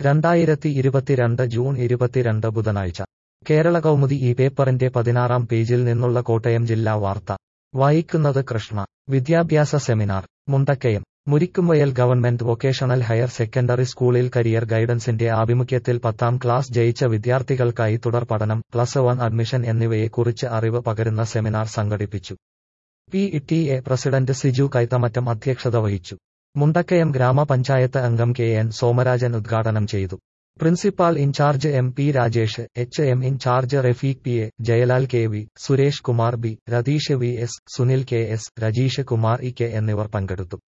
രണ്ടായിരത്തി ഇരുപത്തിരണ്ട് ജൂൺ ഇരുപത്തിരണ്ട് ബുധനാഴ്ച കേരള കൗമുദി ഈ പേപ്പറിന്റെ പതിനാറാം പേജിൽ നിന്നുള്ള കോട്ടയം ജില്ലാ വാർത്ത വായിക്കുന്നത് കൃഷ്ണ വിദ്യാഭ്യാസ seminar Mundakayam Murikkumvayal government vocational higher secondary സ്കൂളിൽ കരിയർ ഗൈഡൻസിന്റെ ആഭിമുഖ്യത്തിൽ പത്താം ക്ലാസ് ജയിച്ച വിദ്യാർത്ഥികൾക്കായി തുടർ പഠനം പ്ലസ് വൺ അഡ്മിഷൻ എന്നിവയെക്കുറിച്ച് അറിവ് പകരുന്ന സെമിനാർ സംഘടിപ്പിച്ചു P T A president Siju Kaithamattam അധ്യക്ഷത വഹിച്ചു മുണ്ടക്കയം ഗ്രാമപഞ്ചായത്ത് അംഗം കെ എൻ സോമരാജൻ ഉദ്ഘാടനം ചെയ്തു principal in charge M P Rajesh H M in charge Rafeeq P A Jayalal K V Suresh Kumar B Ratheesh V S Sunil K S Rajeesh Kumar E K എന്നിവർ പങ്കെടുത്തു